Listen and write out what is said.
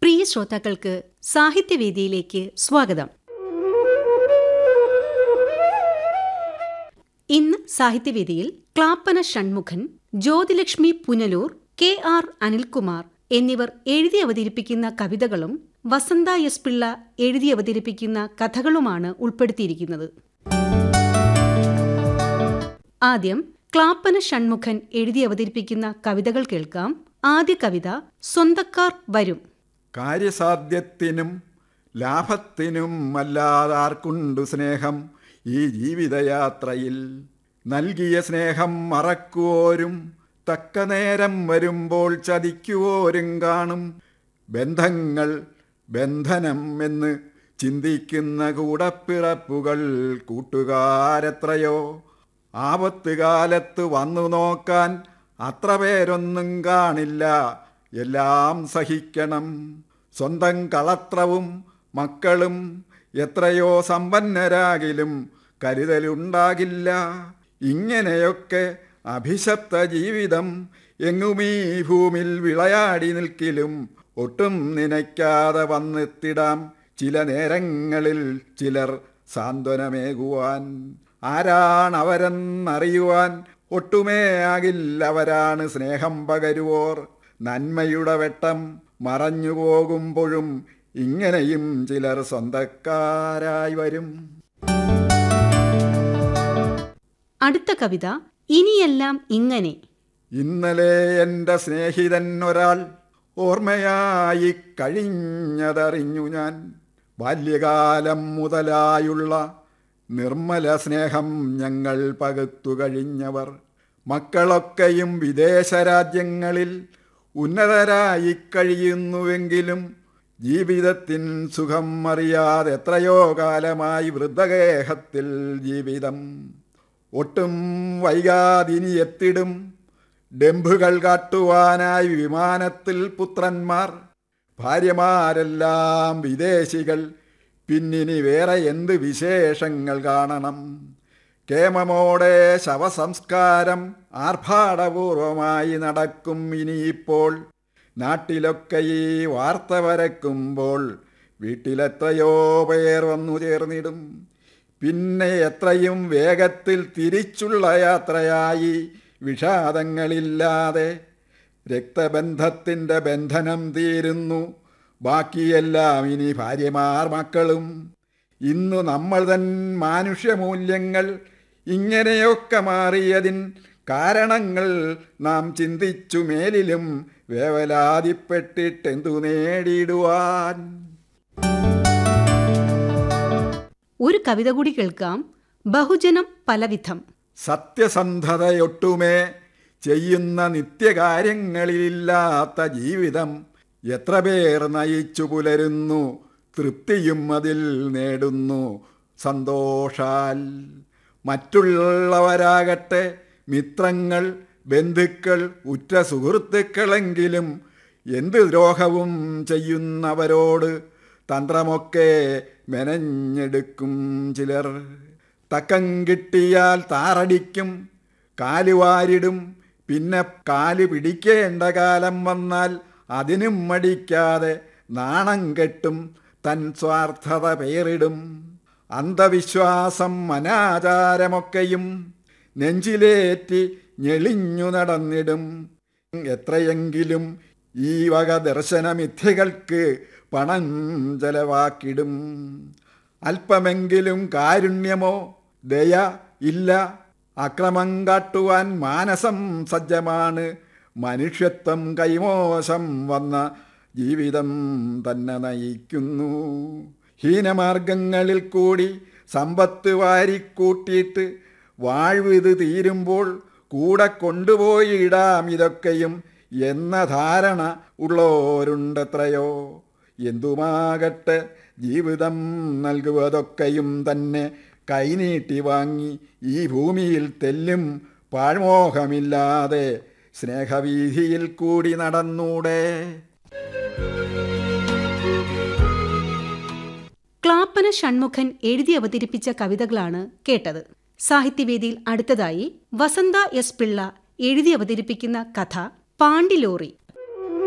പ്രിയ ശ്രോതാക്കൾക്ക് സാഹിത്യവേദിയിലേക്ക് സ്വാഗതം ഇന്ന് സാഹിത്യവേദിയിൽ ക്ലാപ്പന ഷൺമുഖൻ ജ്യോതിലക്ഷ്മി പുനലൂർ കെ ആർ അനിൽകുമാർ എന്നിവർ എഴുതി അവതരിപ്പിക്കുന്ന കവിതകളും വസന്ത എസ് പിള്ള എഴുതി അവതരിപ്പിക്കുന്ന കഥകളുമാണ് ഉൾപ്പെടുത്തിയിരിക്കുന്നത് ആദ്യം ക്ലാപ്പന ഷൺമുഖൻ എഴുതി അവതരിപ്പിക്കുന്ന കവിതകൾ കേൾക്കാം ആദ്യ കവിത സ്വന്തക്കാർ വരും കാര്യസാധ്യത്തിനും ലാഭത്തിനും അല്ലാതാർക്കുണ്ടു സ്നേഹം ഈ ജീവിതയാത്രയിൽ നൽകിയ സ്നേഹം മറക്കുവോരും തക്ക നേരം വരുമ്പോൾ ചതിക്കുവോരും കാണും ബന്ധങ്ങൾ ബന്ധനം എന്ന് ചിന്തിക്കുന്ന കൂടപ്പിറപ്പുകൾ കൂട്ടുകാരെത്രയോ ആപത്ത് കാലത്ത് വന്നു നോക്കാൻ അത്ര പേരൊന്നും കാണില്ല എല്ലാം സഹിക്കണം സ്വന്തം കളത്രവും മക്കളും എത്രയോ സമ്പന്നരാകിലും കരുതലുണ്ടാകില്ല ഇങ്ങനെയൊക്കെ അഭിശപ്ത ജീവിതം എങ്ങുമീ ഭൂമിൽ വിളയാടി നിൽക്കിലും ഒട്ടും നനയ്ക്കാതെ വന്നെത്തിടാം ചില നേരങ്ങളിൽ ചിലർ സാന്ത്വനമേകുവാൻ ആരാണവരെന്നറിയുവാൻ ഒട്ടുമേ ആകില്ല അവരാണ് സ്നേഹം പകരുവോർ നന്മയുടെ വെട്ടം മറഞ്ഞു പോകുമ്പോഴും ഇങ്ങനെയും ചിലർ സ്വന്തക്കാരായി വരും അടുത്ത കവിത ഇനിയെല്ലാം ഇങ്ങനെ ഇന്നലെ എൻ്റെ സ്നേഹിതൻ ഒരാൾ ഓർമ്മയായി കഴിഞ്ഞതറിഞ്ഞു ഞാൻ ബാല്യകാലം മുതലായുള്ള നിർമ്മല സ്നേഹം ഞങ്ങൾ പകുത്തു കഴിഞ്ഞവർ മക്കളൊക്കെയും വിദേശ രാജ്യങ്ങളിൽ ഉന്നതരായി കഴിയുന്നുവെങ്കിലും ജീവിതത്തിൻ സുഖം അറിയാതെ എത്രയോ കാലമായി വൃദ്ധഗേഹത്തിൽ ജീവിതം ഒട്ടും വൈകാതിനി എത്തിടും ഡെമ്പുകൾ കാട്ടുവാനായി വിമാനത്തിൽ പുത്രന്മാർ ഭാര്യമാരെല്ലാം വിദേശികൾ പിന്നിനി വേറെ എന്ത് വിശേഷങ്ങൾ കാണണം കേമമോടെ ശവസംസ്കാരം ആർഭാടപൂർവമായി നടക്കും ഇനിയിപ്പോൾ നാട്ടിലൊക്കെ ഈ വാർത്ത വരക്കുമ്പോൾ വീട്ടിലെത്രയോ പേർ വന്നു ചേർന്നിടും പിന്നെ എത്രയും വേഗത്തിൽ തിരിച്ചുള്ള യാത്രയായി വിഷാദങ്ങളില്ലാതെ രക്തബന്ധത്തിൻ്റെ ബന്ധനം തീരുന്നു ബാക്കിയെല്ലാം ഇനി ഭാര്യമാർ മക്കളും ഇന്നു നമ്മൾ തൻ മാനുഷ്യമൂല്യങ്ങൾ ഇങ്ങനെയൊക്കെ മാറിയതിൻ കാരണങ്ങൾ നാം ചിന്തിച്ചു മേലിലും വേവലാതിപ്പെട്ടിട്ടെന്തു നേടിയിടുവാൻ ഒരു കവിത കൂടി കേൾക്കാം ബഹുജനം പലവിധം സത്യസന്ധതയൊട്ടുമേ ചെയ്യുന്ന നിത്യകാര്യങ്ങളിലില്ലാത്ത ജീവിതം എത്ര പേർ നയിച്ചു പുലരുന്നു തൃപ്തിയും അതിൽ നേടുന്നു സന്തോഷാൽ മറ്റുള്ളവരാകട്ടെ മിത്രങ്ങൾ ബന്ധുക്കൾ ഉറ്റ സുഹൃത്തുക്കളെങ്കിലും എന്ത് ദ്രോഹവും ചെയ്യുന്നവരോട് തന്ത്രമൊക്കെ മെനഞ്ഞെടുക്കും ചിലർ തക്കം കിട്ടിയാൽ താറടിക്കും കാലുവാരിടും പിന്നെ കാല് പിടിക്കേണ്ട കാലം വന്നാൽ അതിനും മടിക്കാതെ നാണം കെട്ടും തൻ സ്വാർത്ഥത പേരിടും അന്ധവിശ്വാസം അനാചാരമൊക്കെയും നെഞ്ചിലേറ്റി ഞെളിഞ്ഞു നടന്നിടും എത്രയെങ്കിലും ഈ വക ദർശനമിഥ്യകൾക്ക് പണം ചെലവാക്കിടും അല്പമെങ്കിലും കാരുണ്യമോ ദയ ഇല്ല അക്രമം കാട്ടുവാൻ മാനസം സജ്ജമാണ് മനുഷ്യത്വം കൈമോശം വന്ന ജീവിതം തന്നെ നയിക്കുന്നു ഹീനമാർഗങ്ങളിൽ കൂടി സമ്പത്ത് വാരിക്കൂട്ടിയിട്ട് വാഴ്വിത് തീരുമ്പോൾ കൂടെ കൊണ്ടുപോയിടാം ഇതൊക്കെയും എന്ന ധാരണ ഉള്ളോരുണ്ടെത്രയോ എന്തുമാകട്ടെ ജീവിതം നൽകുവതൊക്കെയും തന്നെ കൈനീട്ടി വാങ്ങി ഈ ഭൂമിയിൽ തെല്ലും പാഴ്മോഹമില്ലാതെ സ്നേഹവീതിയിൽ കൂടി നടന്നൂടെ ക്ലാപ്പന ഷൺമുഖൻ എഴുതി അവതരിപ്പിച്ച കവിതകളാണ് കേട്ടത് സാഹിത്യവേദിയിൽ അടുത്തതായി വസന്ത എസ് പിള്ള എഴുതി അവതരിപ്പിക്കുന്ന കഥ പാണ്ടിലോറി